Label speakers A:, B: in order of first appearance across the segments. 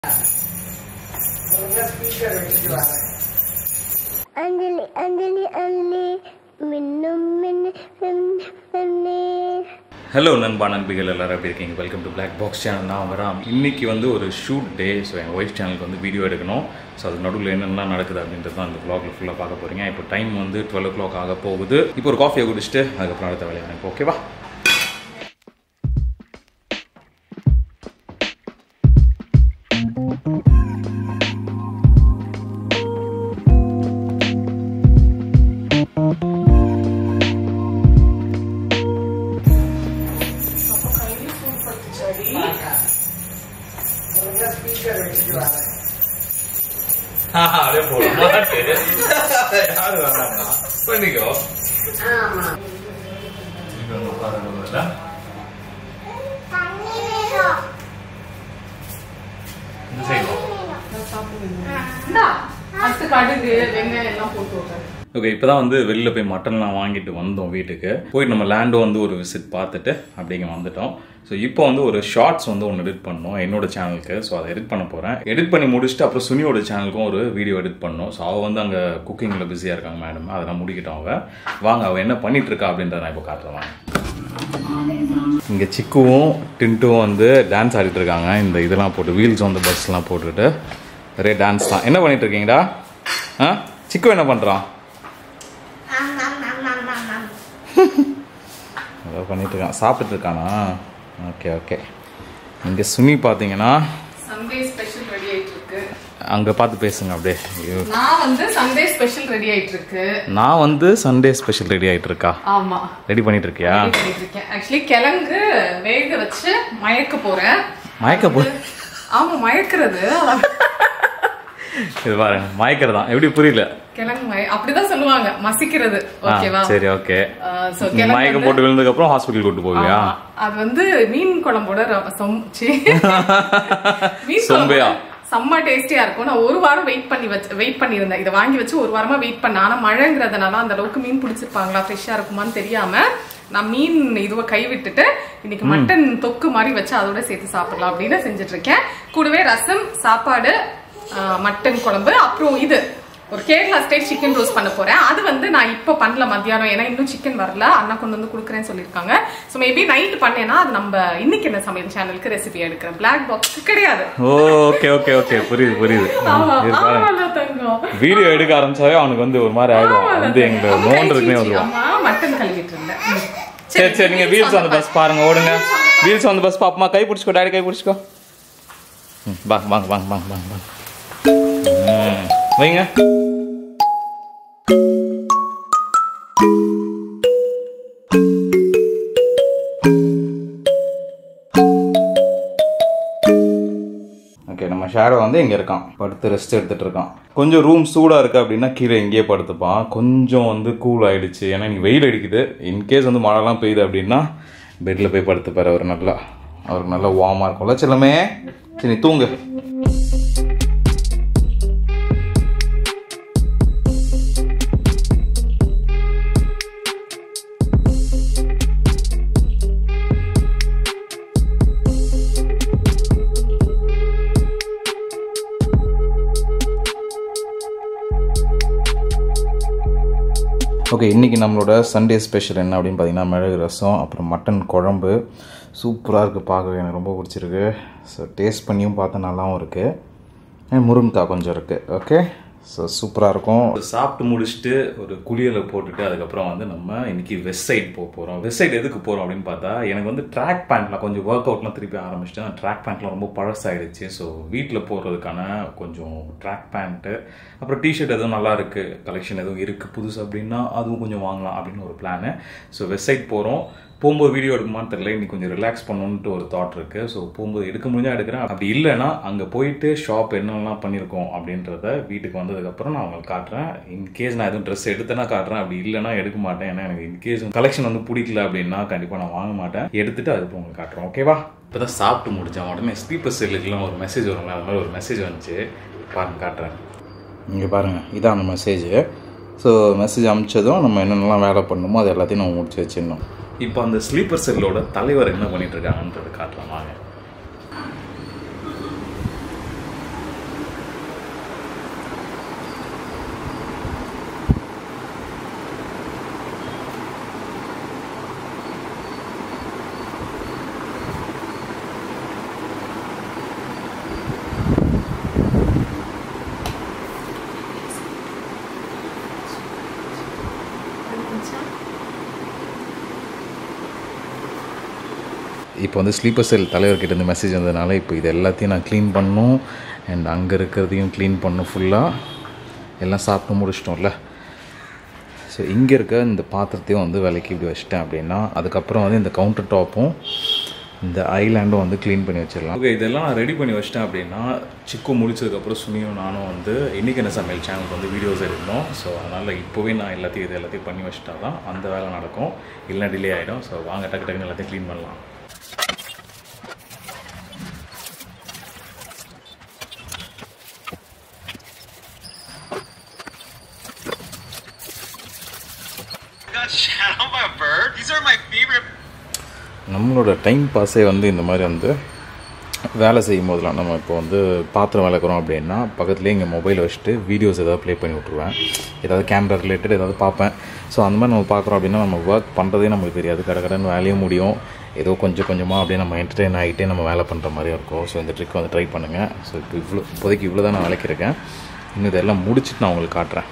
A: அஞ்சலி அஞ்சலி அஞ்சலி மின்னும் மின்னு மின்னே
B: ஹலோ நண்பா நண்பிகள் எல்லாரும் எப்படி இருக்கீங்க welcome to Black Box channel நான் வராம் இன்னைக்கு வந்து ஒரு ஷூட் டே ஸோ எங்கள் ஒய்ஃப் சேனலுக்கு வந்து வீடியோ எடுக்கணும் ஸோ அது நடுவில் என்னென்ன நடக்குது அப்படின்றது தான் இந்த vlogல ஃபுல்லாக பார்க்க போகிறீங்க இப்போ டைம் வந்து டுவெல் ஓ கிளாக் ஆக போகுது இப்போ ஒரு காஃபியை குடிச்சிட்டு அதுக்கப்புறம் அடுத்த வேலையை எனக்கு ஓகேவா அப்படியே போகலாம் யாரு வேணாம்னா பண்ணிக்கோ இது வந்து உட்கார இந்த சைடு
C: அடுத்து கடுகு வெங்காயம் எல்லாம் போட்டு வைப்பேன்
B: ஓகே இப்போ தான் வந்து வெளியில் போய் மட்டன்லாம் வாங்கிட்டு வந்தோம் வீட்டுக்கு போயிட்டு நம்ம லேண்டும் வந்து ஒரு விசிட் பார்த்துட்டு அப்படிங்க வந்துட்டோம் ஸோ இப்போ வந்து ஒரு ஷார்ட்ஸ் வந்து ஒன்று எடிட் பண்ணோம் என்னோட சேனலுக்கு ஸோ அதை எடிட் பண்ண போகிறேன் எடிட் பண்ணி முடிச்சுட்டு அப்புறம் சுனியோட சேனலுக்கும் ஒரு வீடியோ எடிட் பண்ணோம் ஸோ அவள் வந்து அங்கே குக்கிங்கில் பிஸியாக இருக்காங்க மேடம் அதெல்லாம் முடிக்கிட்டோம் அவ வாங்க அவள் என்ன பண்ணிட்டு இருக்கா அப்படின்றத நான் இப்போ காட்டுறேன் வாங்க. இங்கே சிக்குவும் டின்ட்டும் வந்து டான்ஸ் ஆடிட்டு இருக்காங்க இந்த இதெல்லாம் போட்டு வீல்ஸ் வந்து பஸ்லாம் போட்டுட்டு ஒரே டான்ஸ் தான் என்ன பண்ணிட்டு இருக்கீங்கடா ஆ சிக்கு என்ன பண்ணுறான் ஏதோ பண்ணிட்டு இருக்கான் சாப்பிட்டுட்டு இருக்கானா ஓகே ஓகே இங்கே சுனி பார்த்தீங்கன்னா
C: சண்டே ஸ்பெஷல் ரெடி ஆயிட்டு இருக்கு
B: அங்கே பார்த்து பேசுங்க அப்படியே ஐயோ.
C: நான் வந்து சண்டே ஸ்பெஷல் ரெடி ஆயிட்டு இருக்கு
B: நான் வந்து சண்டே ஸ்பெஷல் ரெடி ஆயிட்டு இருக்கா
C: ஆமா
B: ரெடி பண்ணிட்டு இருக்கியா
C: ரெடி பண்ணிட்டு இருக்கேன் ஆக்சுவலி கிழங்கு வேக வச்சு மயக்க போறேன்
B: மயக்க போ
C: ஆமா மயக்கிறது
B: இது பாருங்க மயக்கிறது தான் எப்படி புரியல
C: கிழங்கு மய அப்படிதான் சொல்லுவாங்க மசிக்கிறது
B: ஆ
C: ஓகேவா
B: சரி ஓகே
C: சோ
B: நீ
C: கிழங்கு
B: மயக்கம்
C: வந்து-
B: போட்டு விழுந்ததுக்கு அப்புறம் ஹாஸ்பிட்டல் கூட்டு போவியா
C: ஆமா. அது வந்து மீன் குழம்போட ர- சொம்- சீ. மீன்
B: சொம்பையா?
C: குழம்பு செம்ம டேஸ்டியா இருக்கும் நான் ஒரு வாரம் வெயிட் பண்ணி வச்சு வெயிட் பண்ணியிருந்தேன் இதை வாங்கி வச்சு ஒரு வாரமா வெயிட் பண்ணேன் ஆனா மழைங்கிறதுனால அந்த அளவுக்கு மீன் பிடிச்சிருப்பாங்களா ஃப்ரெஷ்ஷா இருக்குமான்னு தெரியாம நான் மீன் இதுவை கை விட்டுட்டு இன்னைக்கு மட்டன் தொக்கு மாதிரி வச்சு அதோட சேர்த்து சாப்பிடலாம் அப்படின்னு செஞ்சுட்டு இருக்கேன் கூடவே ரசம் சாப்பாடு ஆ, மட்டன் குழம்பு அப்புறம் இது ஒரு கேரளா ஸ்டைல் சிக்கன் ரோஸ்ட் பண்ண போறேன் அது வந்து நான் இப்போ பண்ணல மத்தியானம் ஏன்னா இன்னும் சிக்கன் வரல அண்ணா கொண்டு வந்து கொடுக்குறேன்னு சொல்லியிருக்காங்க ஸோ மேபி நைட் பண்ணேன்னா அது நம்ம இன்னைக்கு என்ன சமையல் சேனலுக்கு ரெசிபி எடுக்கிறேன் பிளாக் பாக்ஸ் கிடையாது
B: ஓகே ஓகே ஓகே புரியுது புரியுது
C: ஆமா,
B: இது பாருங்க
C: ஆமால தங்கம்.
B: வீடியோ எடுக்க ஆரம்பிச்சாவே அவனுக்கு வந்து ஒரு மாதிரி ஆயிடும்
C: ஆமால
B: வந்து
C: தங்கம்.
B: எங்க
C: அம்மா கை
B: நோன்றதுக்குனே
C: சீச்சி.
B: வருவான்
C: அம்மா, மட்டன் கழுவிட்டு இருந்தேன் ம்.
B: சரி சரி நீங்க வீல்ஸ் அந்த பஸ் பாருங்க ஓடுங்க வீல்ஸ் அந்த பஸ் பாப்பமா கை பிடிச்சிக்கோ டாடி கை பிடிச்சிக்கோ ம், வாங்க வாங்க வாங்க வாங்க வாங்க வாங்க ம், வைங்க ஓகே நம்ம ஷேடோ வந்து இங்கே இருக்கான் படுத்து ரெஸ்ட் எடுத்துட்டு இருக்கான் கொஞ்சம் ரூம் சூடாக இருக்கு அப்படின்னா கீழே இங்கேயே படுத்துப்பான் கொஞ்சம் வந்து கூல் ஆயிடுச்சு ஏன்னா நீ வெயில் அடிக்குது இன்கேஸ் வந்து மழைலாம் பெய்யுது அப்படின்னா பெட்டில் போய் படுத்துப்பாரு அவர் நல்லா அவருக்கு நல்லா வார்மாக இருக்கும்ல செல்லமே சரி நீ தூங்கு ஓகே இன்றைக்கி நம்மளோட சண்டே ஸ்பெஷல் என்ன அப்படின்னு பார்த்தீங்கன்னா மிளகு ரசம் அப்புறம் மட்டன் குழம்பு சூப்பராக இருக்குது பார்க்கவே எனக்கு ரொம்ப பிடிச்சிருக்கு ஸோ டேஸ்ட் பண்ணியும் பார்த்தா நல்லாவும் இருக்குது முருங்கைக்காய் கொஞ்சம் இருக்குது ஓகே ஸோ சூப்பராக இருக்கும் சாப்பிட்டு முடிச்சுட்டு ஒரு குளியலை போட்டுட்டு அதுக்கப்புறம் வந்து நம்ம இன்னைக்கு வெஸ்ட் சைட் போக போகிறோம் வெஸ்ட் சைடு எதுக்கு போகிறோம் அப்படின்னு பார்த்தா எனக்கு வந்து ட்ராக் பேண்ட்லாம் கொஞ்சம் ஒர்க் அவுட்லாம் திருப்பி ஆரம்பிச்சிட்டேன் ட்ராக் பேண்ட்லாம் ரொம்ப பழசாயிடுச்சு ஸோ வீட்டில் போடுறதுக்கான கொஞ்சம் ட்ராக் பேண்ட்டு அப்புறம் டிஷர்ட் எதுவும் நல்லா இருக்குது கலெக்ஷன் எதுவும் இருக்குது புதுசு அப்படின்னா அதுவும் கொஞ்சம் வாங்கலாம் அப்படின்னு ஒரு பிளானு ஸோ வெஸ்ட் சைட் போகிறோம் போகும்போது வீடியோ எடுக்குமான்னு தெரியல இன்னைக்கு கொஞ்சம் ரிலாக்ஸ் பண்ணணுன்ட்டு ஒரு தாட் இருக்குது ஸோ போகும்போது எடுக்க முடிஞ்சா எடுக்கிறேன் அப்படி இல்லைன்னா அங்கே போயிட்டு ஷாப் என்னென்னலாம் பண்ணியிருக்கோம் அப்படின்றத வீட்டுக்கு வந்ததுக்கப்புறம் நான் உங்களுக்கு காட்டுறேன் இன்கேஸ் நான் எதுவும் ட்ரெஸ் எடுத்தேன்னா காட்டுறேன் அப்படி இல்லைன்னா எடுக்க மாட்டேன் ஏன்னா எனக்கு இன்கேஸ் கலெக்ஷன் வந்து பிடிக்கல அப்படின்னா கண்டிப்பாக நான் வாங்க மாட்டேன் எடுத்துட்டு அதுக்கப்புறம் உங்களுக்கு காட்டுறேன் ஓகேவா இப்போ தான் சாப்பிட்டு முடித்தேன் உடனே ஸ்லீப்பர் செல்லுக்குலாம் ஒரு மெசேஜ் வரும்ல அது மாதிரி ஒரு மெசேஜ் வந்துச்சு பாருங்க காட்டுறேன் இங்கே பாருங்கள் இதான் அந்த மெசேஜ் ஸோ மெசேஜ் அனுப்பிச்சதும் நம்ம என்னென்னலாம் வேலை பண்ணணுமோ அது எல்லாத்தையும் நம்ம முடிச்சு வச்சிடணும் இப்போ அந்த ஸ்லீப்பர் செல்லோட தலைவர் என்ன பண்ணிட்டு இருக்காங்கன்றது காட்டலாம் வாங்க இப்போ வந்து ஸ்லீப்பர் செல் தலைவர்கிட்ட இருந்து மெசேஜ் வந்ததுனால இப்போ இது எல்லாத்தையும் நான் க்ளீன் பண்ணணும் அண்ட் அங்கே இருக்கிறதையும் க்ளீன் பண்ணணும் ஃபுல்லாக எல்லாம் சாப்பிட்டு முடிச்சிட்டோம்ல ஸோ இங்கே இருக்க இந்த பாத்திரத்தையும் வந்து விலைக்கு இப்படி வச்சிட்டேன் அப்படின்னா அதுக்கப்புறம் வந்து இந்த கவுண்டர் டாப்பும் இந்த ஐலாண்டும் வந்து க்ளீன் பண்ணி வச்சிடலாம் ஓகே இதெல்லாம் நான் ரெடி பண்ணி வச்சிட்டேன் அப்படின்னா சிக்கு முடிச்சதுக்கப்புறம் சுனியும் நானும் வந்து இன்றைக்கி என்ன சமையல் சேனலுக்கு வந்து வீடியோஸ் எடுக்கணும் ஸோ அதனால் இப்போவே நான் எல்லாத்தையும் இது எல்லாத்தையும் பண்ணி வச்சிட்டா தான் அந்த வேலை நடக்கும் இல்லைனா டிலே ஆகிடும் ஸோ வாங்க டக்கு டக்குன்னு எல்லாத்தையும் க்ளீன் பண்ணலாம்
D: got shot on by a bird? These are my favorite.
B: நம்மளோட டைம் பாஸே வந்து இந்த மாதிரி வந்து வேலை செய்யும் போதெல்லாம் நம்ம இப்போ வந்து பாத்திரம் விளக்குறோம் அப்படின்னா பக்கத்துலேயே இங்கே மொபைல் வச்சுட்டு வீடியோஸ் ஏதாவது ப்ளே பண்ணி விட்ருவேன் ஏதாவது கேமரா ரிலேட்டட் ஏதாவது பார்ப்பேன் ஸோ அந்த மாதிரி நம்ம பார்க்குறோம் அப்படின்னா நம்ம ஒர்க் பண்ணுறதே நமக்கு தெரியாது கடை கடன் வேலையும் முடியும் ஏதோ கொஞ்சம் கொஞ்சமாக அப்படியே நம்ம என்டர்டெயின் ஆகிட்டே நம்ம வேலை பண்ணுற மாதிரியும் இருக்கும் ஸோ இந்த ட்ரிக் வந்து ட்ரை பண்ணுங்கள் ஸோ இப்போ இவ்வளோ இப்போதைக்கு இவ்வளோ தான் நான் விளக்கிருக்கேன் இன்னும் இதெல்லாம் முடிச்சுட்டு நான் உங்களுக்கு காட்டுறேன்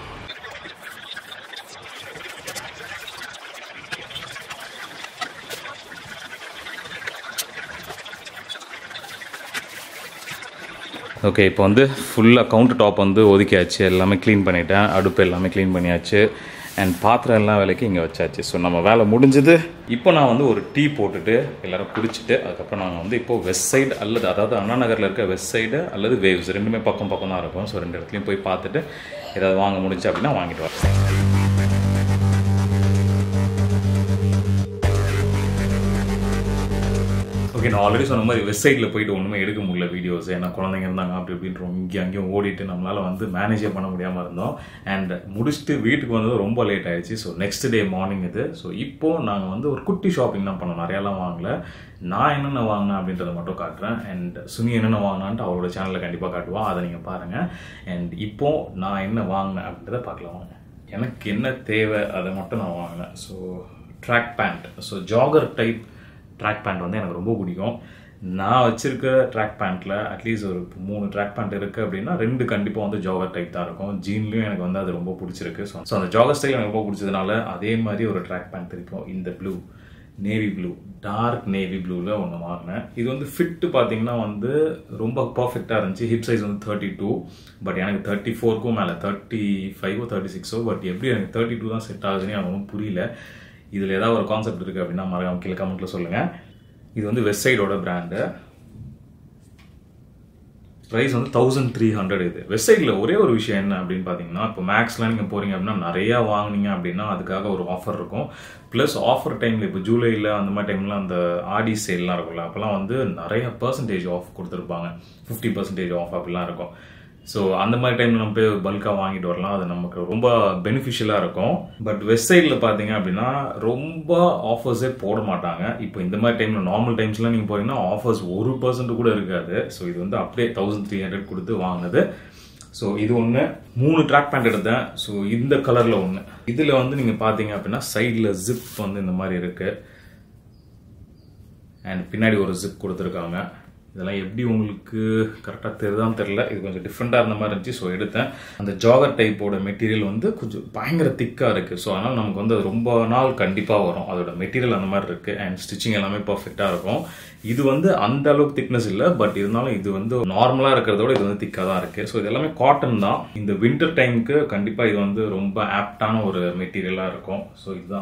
B: ஓகே இப்போ வந்து ஃபுல்லாக கவுண்டர் டாப் வந்து ஒதுக்கியாச்சு எல்லாமே க்ளீன் பண்ணிட்டேன் அடுப்பு எல்லாமே க்ளீன் பண்ணியாச்சு அண்ட் பாத்திரம் எல்லாம் வேலைக்கு இங்கே வச்சாச்சு ஸோ நம்ம வேலை முடிஞ்சது இப்போ நான் வந்து ஒரு டீ போட்டுட்டு எல்லாரும் குடிச்சிட்டு அதுக்கப்புறம் நாங்கள் வந்து இப்போ வெஸ்ட் சைடு அல்லது அதாவது அண்ணா நகரில் இருக்க வெஸ்ட் சைடு அல்லது வேவ்ஸ் ரெண்டுமே பக்கம் பக்கம் தான் இருக்கும் ஸோ ரெண்டு இடத்துலையும் போய் பார்த்துட்டு ஏதாவது வாங்க முடிஞ்சு அப்படின்னா வாங்கிட்டு வரேன் ஓகே நான் ஆல்ரெடி சொன்ன மாதிரி வெப்சைட்டில் போயிட்டு ஒன்றுமே எடுக்க முடியல வீடியோஸ் ஏன்னா குழந்தைங்க இருந்தாங்க அப்படி இப்படின்றோம் இங்கே அங்கேயும் ஓடிட்டு நம்மளால் வந்து மேனேஜே பண்ண முடியாமல் இருந்தோம் அண்ட் முடிச்சுட்டு வீட்டுக்கு வந்தது ரொம்ப லேட் ஆயிடுச்சு ஸோ நெக்ஸ்ட் டே மார்னிங் இது ஸோ இப்போ நாங்கள் வந்து ஒரு குட்டி ஷாப்பிங் தான் பண்ணோம் நிறையாலாம் வாங்கல நான் என்னென்ன வாங்கினேன் அப்படின்றத மட்டும் காட்டுறேன் அண்ட் சுனி என்னென்ன வாங்கினான்ட்டு அவரோட சேனலில் கண்டிப்பாக காட்டுவான் அதை நீங்கள் பாருங்கள் அண்ட் இப்போ நான் என்ன வாங்கினேன் அப்படின்றத பார்க்கலாம் வாங்க எனக்கு என்ன தேவை அதை மட்டும் நான் வாங்கினேன் so track pant so jogger type track pant வந்து எனக்கு ரொம்ப பிடிக்கும் நான் வச்சிருக்க ட்ராக் பேண்ட்டில் அட்லீஸ்ட் ஒரு மூணு ட்ராக் பேண்ட் இருக்குது அப்படின்னா ரெண்டு கண்டிப்பாக வந்து ஜாகர் டைப் தான் இருக்கும் ஜீன்லேயும் எனக்கு வந்து அது ரொம்ப பிடிச்சிருக்கு ஸோ ஸோ அந்த ஜாகர் ஸ்டைல் எனக்கு ரொம்ப பிடிச்சதுனால அதே மாதிரி ஒரு ட்ராக் பேண்ட் திருப்போம் இந்த blue navy blue dark navy ப்ளூவில் ஒன்று வாங்கினேன் இது வந்து ஃபிட்டு பார்த்தீங்கன்னா வந்து ரொம்ப பர்ஃபெக்டாக இருந்துச்சு ஹிப் சைஸ் வந்து தேர்ட்டி டூ பட் எனக்கு தேர்ட்டி ஃபோருக்கும் மேலே தேர்ட்டி ஃபைவோ தேர்ட்டி சிக்ஸோ பட் எப்படி எனக்கு தேர்ட்டி டூ தான் செட் ஆகுதுன்னு எனக்கு ஒன்றும் புரியல இதில் ஏதாவது ஒரு கான்செப்ட் இருக்குது அப்படின்னா மறக்காம கீழே கமெண்ட்டில் சொல்லுங்கள் இது வந்து வெஸ்ட் சைடோட பிராண்டு ப்ரைஸ் வந்து தௌசண்ட் த்ரீ ஹண்ட்ரட் இது வெப்சைட்டில் ஒரே ஒரு விஷயம் என்ன அப்படின்னு பார்த்தீங்கன்னா இப்போ மேக்ஸ்லாம் நீங்கள் போகிறீங்க அப்படின்னா நிறையா வாங்குனீங்க அப்படின்னா அதுக்காக ஒரு ஆஃபர் இருக்கும் ப்ளஸ் ஆஃபர் டைமில் இப்போ ஜூலையில் அந்த மாதிரி டைம்லாம் அந்த ஆடி சேல்லாம் இருக்கும்ல அப்போல்லாம் வந்து நிறைய பர்சன்டேஜ் ஆஃப் கொடுத்துருப்பாங்க ஃபிஃப்டி பர்சன்டேஜ் ஆஃப் அப்படிலாம் இருக்கும் ஸோ அந்த மாதிரி டைமில் நம்ம போய் பல்காக வாங்கிட்டு வரலாம் அது நமக்கு ரொம்ப பெனிஃபிஷியலாக இருக்கும் பட் வெப்சைட்டில் பார்த்தீங்க அப்படின்னா ரொம்ப ஆஃபர்ஸே போட மாட்டாங்க இப்போ இந்த மாதிரி டைமில் நார்மல் டைம்ஸ்லாம் நீங்கள் போறீங்கன்னா ஆஃபர்ஸ் ஒரு பர்சன்ட் கூட இருக்காது ஸோ இது வந்து அப்படியே தௌசண்ட் த்ரீ ஹண்ட்ரட் கொடுத்து வாங்கினது ஸோ இது ஒன்று மூணு ட்ராக் பேண்ட் எடுத்தேன் ஸோ இந்த கலரில் ஒன்று இதில் வந்து நீங்கள் பார்த்தீங்க அப்படின்னா சைடில் ஜிப் வந்து இந்த மாதிரி இருக்குது அண்ட் பின்னாடி ஒரு ஜிப் கொடுத்துருக்காங்க இதெல்லாம் எப்படி உங்களுக்கு கரெக்டாக தெரியுதான்னு தெரில இது கொஞ்சம் டிஃப்ரெண்ட்டாக இருந்த மாதிரி இருந்துச்சு ஸோ எடுத்தேன் அந்த ஜாகர் டைப்போட மெட்டீரியல் வந்து கொஞ்சம் பயங்கர திக்காக இருக்குது ஸோ அதனால் நமக்கு வந்து அது ரொம்ப நாள் கண்டிப்பாக வரும் அதோட மெட்டீரியல் அந்த மாதிரி இருக்குது அண்ட் ஸ்டிச்சிங் எல்லாமே பர்ஃபெக்டாக இருக்கும் இது வந்து அந்த அளவுக்கு திக்னஸ் இல்லை பட் இருந்தாலும் இது வந்து நார்மலாக இருக்கிறதோட இது வந்து திக்காக தான் இருக்குது ஸோ இது எல்லாமே காட்டன் தான் இந்த வின்டர் டைமுக்கு கண்டிப்பாக இது வந்து ரொம்ப ஆப்டான ஒரு மெட்டீரியலாக இருக்கும் ஸோ இதுதான்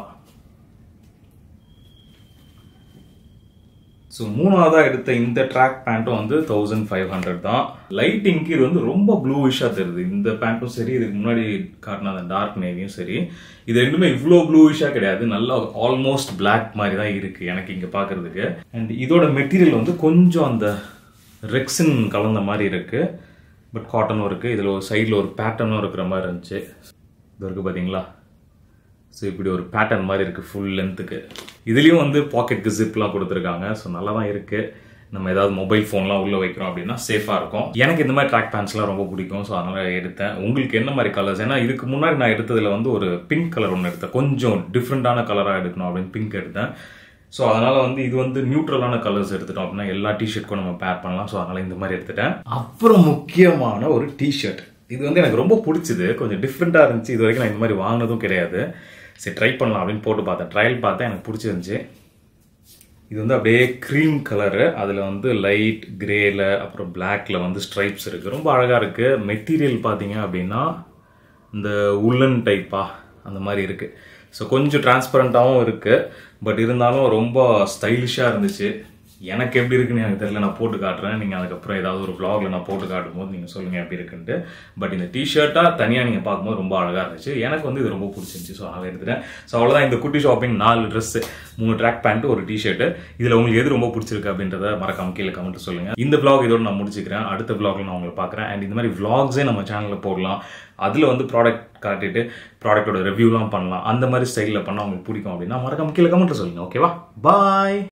B: ஸோ மூணாவதாக எடுத்த இந்த ட்ராக் பேண்ட்டும் வந்து தௌசண்ட் ஃபைவ் ஹண்ட்ரட் தான் லைட்டிங்க்கு இது வந்து ரொம்ப ப்ளூவிஷாக தெரியுது இந்த பேண்ட்டும் சரி இதுக்கு முன்னாடி காட்டின அந்த டார்க் நேவியும் சரி இது ரெண்டுமே இவ்வளோ ப்ளூவிஷாக கிடையாது நல்லா ஆல்மோஸ்ட் பிளாக் மாதிரி தான் இருக்குது எனக்கு இங்கே பார்க்குறதுக்கு அண்ட் இதோட மெட்டீரியல் வந்து கொஞ்சம் அந்த ரெக்ஸின் கலந்த மாதிரி இருக்குது பட் காட்டனும் இருக்குது இதில் ஒரு சைடில் ஒரு பேட்டர்னும் இருக்கிற மாதிரி இருந்துச்சு இது இருக்குது பார்த்தீங்களா ஸோ இப்படி ஒரு பேட்டர்ன் மாதிரி இருக்குது ஃபுல் லென்த்துக்கு இதுலேயும் வந்து பாக்கெட்டுக்கு ஜிப்லாம் கொடுத்துருக்காங்க ஸோ நல்லா தான் இருக்குது நம்ம ஏதாவது மொபைல் ஃபோன்லாம் உள்ளே வைக்கிறோம் அப்படின்னா சேஃபாக இருக்கும் எனக்கு இந்த மாதிரி ட்ராக் பேண்ட்ஸ்லாம் ரொம்ப பிடிக்கும் ஸோ அதனால் எடுத்தேன் உங்களுக்கு என்ன மாதிரி கலர்ஸ் ஏன்னா இதுக்கு முன்னாடி நான் எடுத்ததில் வந்து ஒரு பிங்க் கலர் ஒன்று எடுத்தேன் கொஞ்சம் டிஃப்ரெண்ட்டான கலராக எடுக்கணும் அப்படின்னு பிங்க் எடுத்தேன் ஸோ அதனால் வந்து இது வந்து நியூட்ரலான கலர்ஸ் எடுத்துட்டோம் அப்படின்னா எல்லா டிஷர்ட்க்கும் நம்ம பேர் பண்ணலாம் ஸோ அதனால் இந்த மாதிரி எடுத்துட்டேன் அப்புறம் முக்கியமான ஒரு டிஷர்ட் இது வந்து எனக்கு ரொம்ப பிடிச்சது கொஞ்சம் டிஃப்ரெண்ட்டாக இருந்துச்சு இது வரைக்கும் நான் இந்த மாதிரி வாங்கினதும் கிடையாது சரி ட்ரை பண்ணலாம் அப்படின்னு போட்டு பார்த்தேன் ட்ரையல் பார்த்தேன் எனக்கு பிடிச்சிருந்துச்சு இது வந்து அப்படியே க்ரீம் கலரு அதில் வந்து லைட் கிரேல அப்புறம் பிளாக்ல வந்து ஸ்ட்ரைப்ஸ் இருக்குது ரொம்ப அழகாக இருக்குது மெட்டீரியல் பார்த்தீங்க அப்படின்னா இந்த உள்ளன் டைப்பா அந்த மாதிரி இருக்குது ஸோ கொஞ்சம் டிரான்ஸ்பரண்ட்டாகவும் இருக்குது பட் இருந்தாலும் ரொம்ப ஸ்டைலிஷாக இருந்துச்சு எனக்கு எப்படி இருக்குன்னு எனக்கு தெரியல நான் போட்டு காட்டுறேன் நீங்கள் அதுக்கப்புறம் ஏதாவது ஒரு vlogல நான் போட்டு காட்டும் போது நீங்கள் சொல்லுங்கள் எப்படி இருக்குன்ட்டு பட் இந்த டிஷர்ட்டாக தனியாக நீங்கள் பார்க்கும்போது ரொம்ப அழகாக இருந்துச்சு எனக்கு வந்து இது ரொம்ப பிடிச்சிருந்துச்சு ஸோ அதை எடுத்துட்டேன் ஸோ அவ்வளோதான் இந்த குட்டி ஷாப்பிங் நாலு ட்ரெஸ்ஸு மூணு ட்ராக் பேண்ட் ஒரு டிஷர்ட்டு இதில் உங்களுக்கு எது ரொம்ப பிடிச்சிருக்கு அப்படின்றத மறக்காம கீழே கமெண்ட் சொல்லுங்கள் இந்த vlog இதோட நான் முடிச்சுக்கிறேன் அடுத்த vlogல நான் உங்களை பார்க்குறேன் அண்ட் இந்த மாதிரி vlogsஸே நம்ம சேனலில் போடலாம் அதில் வந்து ப்ராடக்ட் காட்டிட்டு ப்ராடக்ட்டோட ரிவ்யூலாம் பண்ணலாம் அந்த மாதிரி ஸ்டைலில் பண்ணால் உங்களுக்கு பிடிக்கும் அப்படின்னா மறக்காம கீழே கமெண்ட்டில் சொல்லுங்கள் ஓகேவா பாய்